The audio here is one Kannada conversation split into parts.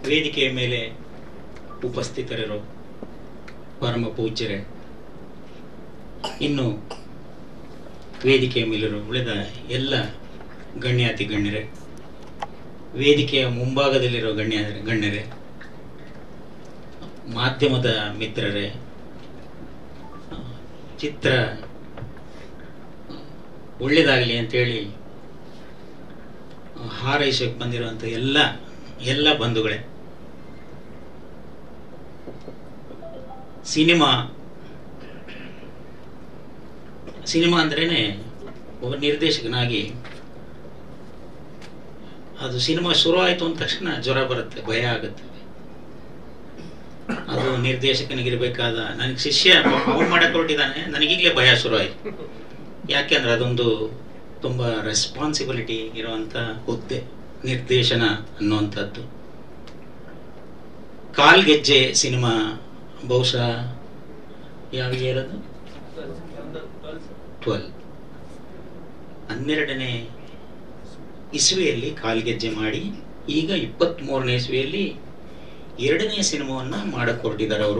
ವೇದಿಕೆಯ ಮೇಲೆ ಉಪಸ್ಥಿತರಿರೋ ಪರಮ ಪೂಜ್ಯರೇ ಇನ್ನು ವೇದಿಕೆಯ ಮೇಲಿರೋ ಉಳಿದ ಎಲ್ಲ ಗಣ್ಯಾತಿ ಗಣ್ಯರೇ ವೇದಿಕೆಯ ಮುಂಭಾಗದಲ್ಲಿರೋ ಗಣ್ಯ ಗಣ್ಯರೇ ಮಾಧ್ಯಮದ ಮಿತ್ರರೇ ಚಿತ್ರ ಒಳ್ಳೇದಾಗಲಿ ಅಂತೇಳಿ ಹಾರೈಸಕ್ಕೆ ಬಂದಿರುವಂಥ ಎಲ್ಲ ಎಲ್ಲ ಬಂಧುಗಳೇ ಸಿನಿಮಾ ಸಿನಿಮಾ ಅಂದ್ರೇನೆ ಒಬ್ಬ ನಿರ್ದೇಶಕನಾಗಿ ಅದು ಸಿನಿಮಾ ಶುರು ಆಯಿತು ಅಂದ ತಕ್ಷಣ ಜ್ವರ ಬರುತ್ತೆ ಭಯ ಆಗುತ್ತೆ ಅದು ನಿರ್ದೇಶಕನಿಗಿರ್ಬೇಕಾದ ನನಗೆ ಶಿಷ್ಯ ಅವ್ನು ಮಾಡಕ್ಕೆ ಹೊರಟಿದ್ದಾನೆ ನನಗೀಗಲೇ ಭಯ ಶುರು ಆಯಿತು ಯಾಕೆಂದ್ರೆ ಅದೊಂದು ತುಂಬ ರೆಸ್ಪಾನ್ಸಿಬಿಲಿಟಿ ಇರುವಂತ ಹುದ್ದೆ ನಿರ್ದೇಶನ ಅನ್ನುವಂಥದ್ದು ಕಾಲ್ಗೆಜ್ಜೆ ಸಿನಿಮಾ ಬಹುಶಃ ಯಾವ ಇರೋದು ಟ್ವೆಲ್ ಹನ್ನೆರಡನೇ ಇಸ್ವಿಯಲ್ಲಿ ಕಾಲ್ಗೆಜ್ಜೆ ಮಾಡಿ ಈಗ ಇಪ್ಪತ್ತ್ ಮೂರನೇ ಇಸ್ವಿಯಲ್ಲಿ ಎರಡನೇ ಸಿನಿಮಾವನ್ನ ಮಾಡಕ್ ಹೊರಟಿದ್ದಾರೆ ಅವರು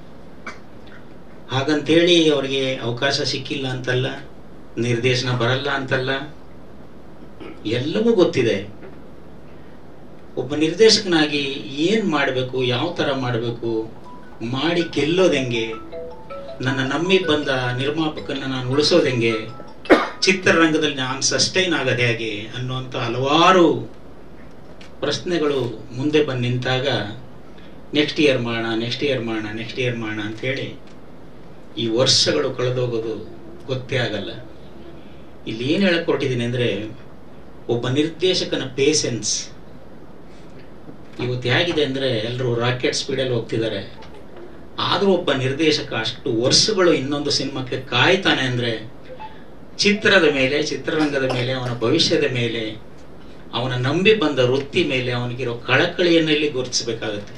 ಹಾಗಂತೇಳಿ ಅವರಿಗೆ ಅವಕಾಶ ಸಿಕ್ಕಿಲ್ಲ ಅಂತಲ್ಲ ನಿರ್ದೇಶನ ಬರಲ್ಲ ಅಂತಲ್ಲ ಎಲ್ಲವೂ ಗೊತ್ತಿದೆ ಒಬ್ಬ ನಿರ್ದೇಶಕನಾಗಿ ಏನ್ ಮಾಡಬೇಕು ಯಾವ ತರ ಮಾಡಬೇಕು ಮಾಡಿ ಗೆಲ್ಲೋದು ಹೆಂಗೆ ನನ್ನ ನಂಬಿ ಬಂದ ನಿರ್ಮಾಪಕನ ನಾನು ಉಳಿಸೋದು ಹೆಂಗೆ ಚಿತ್ರರಂಗದಲ್ಲಿ ನಾನು ಸಸ್ಟೈನ್ ಆಗೋದು ಹೇಗೆ ಅನ್ನುವಂಥ ಹಲವಾರು ಪ್ರಶ್ನೆಗಳು ಮುಂದೆ ಬಂದು ನಿಂತಾಗ ನೆಕ್ಸ್ಟ್ ಇಯರ್ ಮಾಡೋಣ ನೆಕ್ಸ್ಟ್ ಇಯರ್ ಮಾಡೋಣ ನೆಕ್ಸ್ಟ್ ಇಯರ್ ಮಾಡೋಣ ಅಂತ ಹೇಳಿ ಈ ವರ್ಷಗಳು ಕಳೆದೋಗೋದು ಗೊತ್ತೇ ಆಗಲ್ಲ ಇಲ್ಲಿ ಏನು ಹೇಳಕ್ ಹೊರಟಿದ್ದೀನಿ ಅಂದ್ರೆ ಒಬ್ಬ ನಿರ್ದೇಶಕನ ಪೇಸೆನ್ಸ್ ಇವತ್ತು ಹೇಗಿದೆ ಅಂದ್ರೆ ಎಲ್ಲರೂ ರಾಕೆಟ್ ಸ್ಪೀಡಲ್ಲಿ ಹೋಗ್ತಿದ್ದಾರೆ ಆದ್ರೂ ಒಬ್ಬ ನಿರ್ದೇಶಕ ಅಷ್ಟು ವರ್ಷಗಳು ಇನ್ನೊಂದು ಸಿನಿಮಾಕ್ಕೆ ಕಾಯ್ತಾನೆ ಅಂದ್ರೆ ಚಿತ್ರದ ಮೇಲೆ ಚಿತ್ರರಂಗದ ಮೇಲೆ ಅವನ ಭವಿಷ್ಯದ ಮೇಲೆ ಅವನ ನಂಬಿ ಬಂದ ವೃತ್ತಿ ಮೇಲೆ ಅವನಿಗಿರೋ ಕಳಕಳಿಯನ್ನು ಇಲ್ಲಿ ಗುರುತಿಸಬೇಕಾಗತ್ತೆ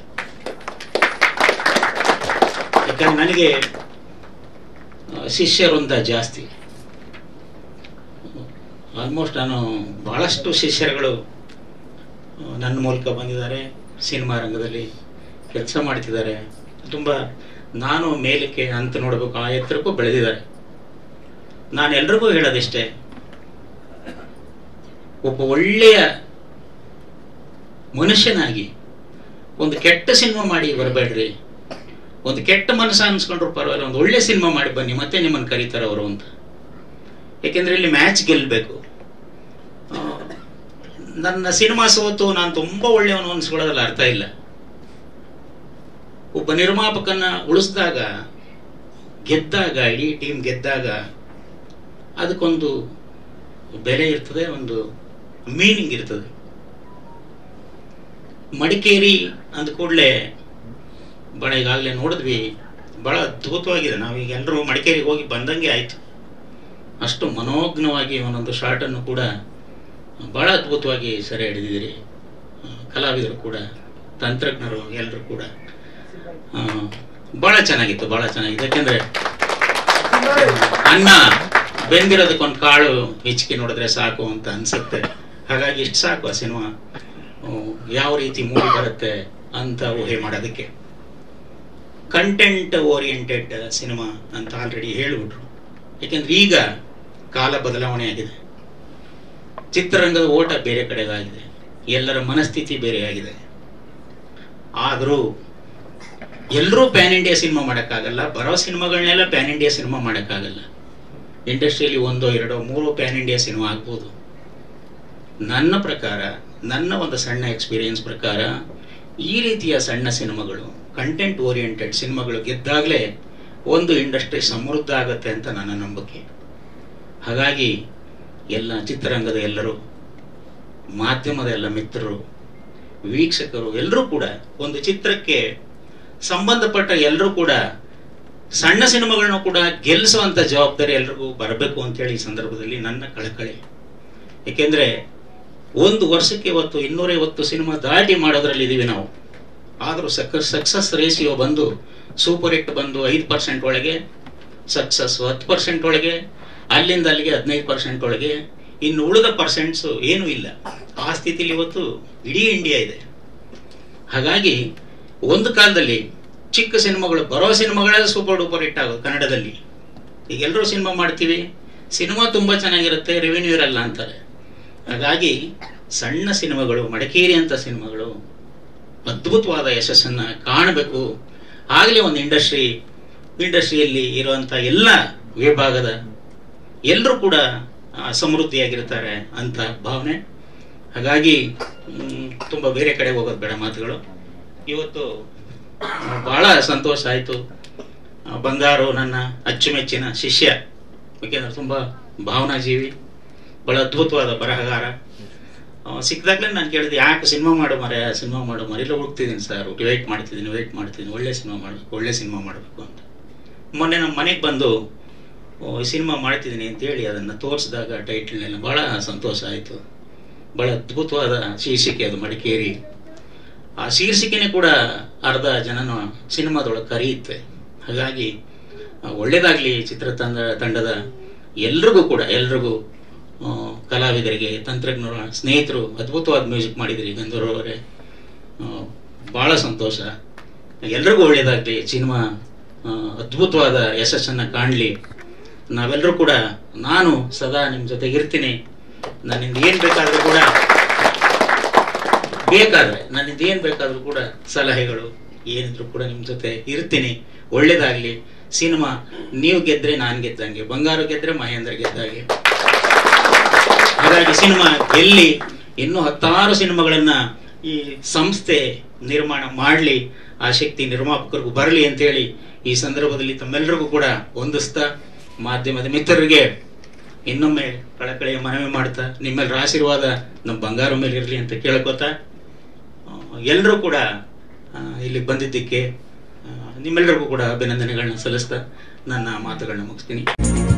ಯಾಕಂದ್ರೆ ನನಗೆ ಆ, ಶಿಷ್ಯವೃಂದ ಜಾಸ್ತಿ ಆಲ್ಮೋಸ್ಟ್ ನಾನು ಬಹಳಷ್ಟು ಶಿಷ್ಯರುಗಳು ಆ, ನನ್ನ ಮೂಲಕ ಬಂದಿದ್ದಾರೆ ಸಿನಿಮಾ ರಂಗದಲ್ಲಿ ಕೆಲಸ ಮಾಡ್ತಿದ್ದಾರೆ ತುಂಬ ನಾನು ಮೇಲಕ್ಕೆ ಅಂತ ನೋಡಬೇಕು ಆ ಎತ್ತರಕ್ಕೂ ಬೆಳೆದಿದ್ದಾರೆ ನಾನು ಎಲ್ರಿಗೂ ಹೇಳೋದಿಷ್ಟೇ ಒಬ್ಬ ಒಳ್ಳೆಯ ಮನುಷ್ಯನಾಗಿ ಒಂದು ಕೆಟ್ಟ ಸಿನಿಮಾ ಮಾಡಿ ಬರಬೇಡ್ರಿ ಒಂದು ಕೆಟ್ಟ ಮನಸ್ಸು ಅನ್ಸ್ಕೊಂಡ್ರು ಪರವಾಗಿಲ್ಲ ಒಂದು ಒಳ್ಳೆ ಸಿನಿಮಾ ಮಾಡಿ ಬನ್ನಿ ಮತ್ತೆ ನಿಮ್ಮನ್ನು ಕರೀತಾರೆ ಅವರು ಅಂತ ಯಾಕೆಂದ್ರೆ ಇಲ್ಲಿ ಮ್ಯಾಚ್ ಗೆಲ್ಲಬೇಕು ನನ್ನ ಸಿನಿಮಾ ಸೋತು ನಾನು ತುಂಬಾ ಒಳ್ಳೆಯವನು ಅನ್ಸ್ಕೊಳ್ಳೋದ್ರಲ್ಲಿ ಅರ್ಥ ಇಲ್ಲ ಒಬ್ಬ ನಿರ್ಮಾಪಕನ ಉಳಿಸಿದಾಗ ಗೆದ್ದಾಗ ಇಡೀ ಟೀಮ್ ಗೆದ್ದಾಗ ಅದಕ್ಕೊಂದು ಬೆಲೆ ಇರ್ತದೆ ಒಂದು ಮೀನಿಂಗ್ ಇರ್ತದೆ ಮಡಿಕೇರಿ ಅಂದ ಕೂಡಲೇ ಬಹಳ ಈಗಾಗಲೇ ನೋಡಿದ್ವಿ ಬಹಳ ಅದ್ಭುತವಾಗಿದೆ ನಾವೀಗ ಎಲ್ಲರೂ ಮಡಿಕೇರಿಗೆ ಹೋಗಿ ಬಂದಂಗೆ ಆಯ್ತು ಅಷ್ಟು ಮನೋಜ್ಞವಾಗಿ ಒಂದೊಂದು ಶಾರ್ಟನ್ನು ಕೂಡ ಬಹಳ ಅದ್ಭುತವಾಗಿ ಸೆರೆ ಹಿಡಿದಿದ್ದೀರಿ ಆ, ಕಲಾವಿದರು ಕೂಡ ತಂತ್ರಜ್ಞರು ಎಲ್ಲರೂ ಕೂಡ ಆ, ಬಹಳ ಚೆನ್ನಾಗಿತ್ತು ಬಹಳ ಚೆನ್ನಾಗಿತ್ತು ಯಾಕೆಂದ್ರೆ ಅನ್ನ ಬೆಂದಿರೋದಕ್ಕೊಂದು ಕಾಳು ಹೆಚ್ಚಿಗೆ ನೋಡಿದ್ರೆ ಸಾಕು ಅಂತ ಅನ್ಸುತ್ತೆ ಹಾಗಾಗಿ ಇಷ್ಟು ಸಾಕು ಆ ಸಿನಿಮಾ ಯಾವ ರೀತಿ ಮೂಡಿ ಬರುತ್ತೆ ಅಂತ ಊಹೆ ಮಾಡೋದಕ್ಕೆ ಕಂಟೆಂಟ್ ಓರಿಯೆಂಟೆಡ್ ಸಿನಿಮಾ ಅಂತ ಆಲ್ರೆಡಿ ಹೇಳಿಬಿಟ್ರು ಯಾಕೆಂದ್ರೆ ಈಗ ಕಾಲ ಬದಲಾವಣೆ ಆಗಿದೆ ಚಿತ್ರರಂಗದ ಓಟ ಬೇರೆ ಕಡೆಗಾಗಿದೆ ಎಲ್ಲರ ಮನಸ್ಥಿತಿ ಬೇರೆ ಆಗಿದೆ ಆದರೂ ಎಲ್ಲರೂ ಪ್ಯಾನ್ ಇಂಡಿಯಾ ಸಿನಿಮಾ ಮಾಡೋಕ್ಕಾಗಲ್ಲ ಬರೋ ಸಿನಿಮಾಗಳನ್ನೆಲ್ಲ ಪ್ಯಾನ್ ಇಂಡಿಯಾ ಸಿನಿಮಾ ಮಾಡೋಕ್ಕಾಗಲ್ಲ ಇಂಡಸ್ಟ್ರಿಯಲ್ಲಿ ಒಂದೋ ಎರಡೋ ಮೂರು ಪ್ಯಾನ್ ಇಂಡಿಯಾ ಸಿನಿಮಾ ಆಗ್ಬೋದು ನನ್ನ ಪ್ರಕಾರ ನನ್ನ ಒಂದು ಸಣ್ಣ ಎಕ್ಸ್ಪೀರಿಯನ್ಸ್ ಪ್ರಕಾರ ಈ ರೀತಿಯ ಸಣ್ಣ ಸಿನಿಮಾಗಳು ಕಂಟೆಂಟ್ ಓರಿಯೆಂಟೆಡ್ ಸಿನಿಮಾಗಳು ಗೆದ್ದಾಗಲೇ ಒಂದು ಇಂಡಸ್ಟ್ರಿ ಸಮೃದ್ಧ ಆಗತ್ತೆ ಅಂತ ನನ್ನ ನಂಬಿಕೆ ಹಾಗಾಗಿ ಎಲ್ಲ ಚಿತ್ರರಂಗದ ಎಲ್ಲರೂ ಮಾಧ್ಯಮದ ಎಲ್ಲ ಮಿತ್ರರು ವೀಕ್ಷಕರು ಎಲ್ಲರೂ ಕೂಡ ಒಂದು ಚಿತ್ರಕ್ಕೆ ಸಂಬಂಧಪಟ್ಟ ಎಲ್ಲರೂ ಕೂಡ ಸಣ್ಣ ಸಿನಿಮಾಗಳನ್ನ ಕೂಡ ಗೆಲ್ಲಿಸುವಂತ ಜವಾಬ್ದಾರಿ ಎಲ್ರಿಗೂ ಬರಬೇಕು ಅಂತೇಳಿ ಈ ಸಂದರ್ಭದಲ್ಲಿ ನನ್ನ ಕಳಕಳಿ ಏಕೆಂದ್ರೆ ಒಂದು ವರ್ಷಕ್ಕೆ ಇವತ್ತು ಇನ್ನೂರೈವತ್ತು ಸಿನಿಮಾ ದಾಟಿ ಮಾಡೋದ್ರಲ್ಲಿ ಇದೀವಿ ನಾವು ಆದರೂ ಸಕ್ಸಸ್ ರೇಷಿಯೋ ಬಂದು ಸೂಪರ್ ಹಿಟ್ ಬಂದು ಐದು ಪರ್ಸೆಂಟ್ ಒಳಗೆ ಸಕ್ಸಸ್ ಹತ್ತು ಪರ್ಸೆಂಟ್ ಒಳಗೆ ಅಲ್ಲಿಂದ ಅಲ್ಲಿಗೆ ಹದಿನೈದು ಪರ್ಸೆಂಟ್ ಒಳಗೆ ಇನ್ನು ಉಳಿದ ಪರ್ಸೆಂಟ್ಸ್ ಏನೂ ಇಲ್ಲ ಆ ಸ್ಥಿತಿಲಿ ಇವತ್ತು ಇಡೀ ಇಂಡಿಯಾ ಇದೆ ಹಾಗಾಗಿ ಒಂದು ಕಾಲದಲ್ಲಿ ಚಿಕ್ಕ ಸಿನಿಮಾಗಳು ಬರೋ ಸಿನಿಮಾಗಳೇ ಸೂಪರ್ ಡೂಪರ್ ಹಿಟ್ ಆಗೋದು ಕನ್ನಡದಲ್ಲಿ ಈಗ ಎಲ್ಲರೂ ಸಿನಿಮಾ ಮಾಡ್ತೀವಿ ಸಿನಿಮಾ ತುಂಬ ಚೆನ್ನಾಗಿರುತ್ತೆ ರೆವಿನ್ಯೂ ಇರಲ್ಲ ಅಂತಾರೆ ಹಾಗಾಗಿ ಸಣ್ಣ ಸಿನಿಮಾಗಳು ಮಡಿಕೇರಿ ಅಂತ ಸಿನಿಮಾಗಳು ಅದ್ಭುತವಾದ ಯಶಸ್ಸನ್ನ ಕಾಣಬೇಕು ಆಗಲೇ ಒಂದು ಇಂಡಸ್ಟ್ರಿ ಇಂಡಸ್ಟ್ರಿಯಲ್ಲಿ ಇರುವಂತ ಎಲ್ಲ ವಿಭಾಗದ ಎಲ್ಲರೂ ಕೂಡ ಆ, ಸಮೃದ್ಧಿಯಾಗಿರ್ತಾರೆ ಅಂತ ಭಾವನೆ ಹಾಗಾಗಿ ಮ್, ತುಂಬ ಬೇರೆ ಕಡೆ ಹೋಗೋದು ಬೇಡ ಮಾತುಗಳು ಇವತ್ತು ಆ, ಬಹಳ ಸಂತೋಷ ಆಯಿತು ಬಂಗಾರು ನನ್ನ ಅಚ್ಚುಮೆಚ್ಚಿನ ಶಿಷ್ಯ ಯಾಕೆಂದ್ರೆ ತುಂಬ ಭಾವನಾಜೀವಿ ಬಹಳ ಅದ್ಭುತವಾದ ಬರಹಗಾರ ಸಿಕ್ಕಿದಾಗಲೇ ನಾನು ಕೇಳಿದೆ ಯಾಕೆ ಸಿನಿಮಾ ಮಾಡು ಮರೆ ಸಿನಿಮಾ ಮಾಡು ಮರೆ ಇಲ್ಲ ಹುಡುಕ್ತಿದ್ದೀನಿ ಸರ್ ವೇಟ್ ಮಾಡ್ತಿದ್ದೀನಿ ವೇಟ್ ಮಾಡ್ತಿದ್ದೀನಿ ಒಳ್ಳೆ ಸಿನಿಮಾ ಮಾಡಬೇಕು ಒಳ್ಳೆ ಸಿನಿಮಾ ಮಾಡಬೇಕು ಅಂತ ಮೊನ್ನೆ ನಮ್ಮ ಮನೆಗೆ ಬಂದು ಓ, ಈ ಸಿನಿಮಾ ಮಾಡ್ತಿದ್ದೀನಿ ಅಂತೇಳಿ ಅದನ್ನು ತೋರಿಸಿದಾಗ ಟೈಟ್ಲ್ನೆಲ್ಲ ಭಾಳ ಸಂತೋಷ ಆಯಿತು ಭಾಳ ಅದ್ಭುತವಾದ ಶೀರ್ಷಿಕೆ ಅದು ಮಡಿಕೇರಿ ಆ ಶೀರ್ಷಿಕೆನೇ ಕೂಡ ಅರ್ಧ ಜನನ ಸಿನಿಮಾದೊಳಗೆ ಕರೆಯುತ್ತೆ ಹಾಗಾಗಿ ಆ, ಒಳ್ಳೇದಾಗ್ಲಿ ಚಿತ್ರತಂಡ ತಂಡದ ಎಲ್ರಿಗೂ ಕೂಡ ಎಲ್ರಿಗೂ ಆ, ಕಲಾವಿದರಿಗೆ ತಂತ್ರಜ್ಞರ ಸ್ನೇಹಿತರು ಅದ್ಭುತವಾದ ಮ್ಯೂಸಿಕ್ ಮಾಡಿದ್ರಿ ಗಂಧರ್ವ ಅವರೇ ಭಾಳ ಸಂತೋಷ ಎಲ್ರಿಗೂ ಒಳ್ಳೇದಾಗಲಿ ಸಿನಿಮಾ ಆ, ಅದ್ಭುತವಾದ ಯಶಸ್ಸನ್ನು ಕಾಣಲಿ ನಾವೆಲ್ಲರೂ ಕೂಡ ನಾನು ಸದಾ ನಿಮ್ಮ ಜೊತೆಗೆ ಇರ್ತೀನಿ ನನ್ನಿಂದ ಏನು ಬೇಕಾದರೂ ಕೂಡ ಬೇಕಾದ್ರೆ ನನ್ನಿಂದ ಏನು ಬೇಕಾದರೂ ಕೂಡ ಸಲಹೆಗಳು ಏನಿದ್ರು ಕೂಡ ನಿಮ್ಮ ಜೊತೆ ಇರ್ತೀನಿ ಒಳ್ಳೇದಾಗ್ಲಿ ಸಿನಿಮಾ ನೀವು ಗೆದ್ರೆ ನಾನು ಗೆದ್ದಂಗೆ ಬಂಗಾರ ಗೆದ್ರೆ ಮಹೇಂದ್ರ ಗೆದ್ದಾಗೆ ಹಾಗಾಗಿ ಸಿನಿಮಾ ಗೆಲ್ಲಿ ಇನ್ನೂ ಹತ್ತಾರು ಸಿನಿಮಾಗಳನ್ನ ಈ ಸಂಸ್ಥೆ ನಿರ್ಮಾಣ ಮಾಡಲಿ ಆ ಶಕ್ತಿ ನಿರ್ಮಾಪಕರಿಗೂ ಬರಲಿ ಅಂತೇಳಿ ಈ ಸಂದರ್ಭದಲ್ಲಿ ತಮ್ಮೆಲ್ಲರಿಗೂ ಕೂಡ ಹೊಂದಿಸ್ತಾ ಮಾಧ್ಯಮದ ಮಿತ್ರರಿಗೆ ಇನ್ನೊಮ್ಮೆ ಕಳಕಳಿಯ ಮನವಿ ಮಾಡ್ತಾ ನಿಮ್ಮೆಲ್ಲರ ಆಶೀರ್ವಾದ ನಮ್ಮ ಬಂಗಾರ ಮೇಲೆ ಇರಲಿ ಅಂತ ಕೇಳ್ಕೊತಾ ಎಲ್ಲರೂ ಕೂಡ ಆ, ಇಲ್ಲಿಗೆ ಬಂದಿದ್ದಕ್ಕೆ ಆ, ನಿಮ್ಮೆಲ್ಲರಿಗೂ ಕೂಡ ಅಭಿನಂದನೆಗಳನ್ನ ಸಲ್ಲಿಸ್ತಾ ನನ್ನ ಮಾತುಗಳನ್ನ ಮುಗಿಸ್ತೀನಿ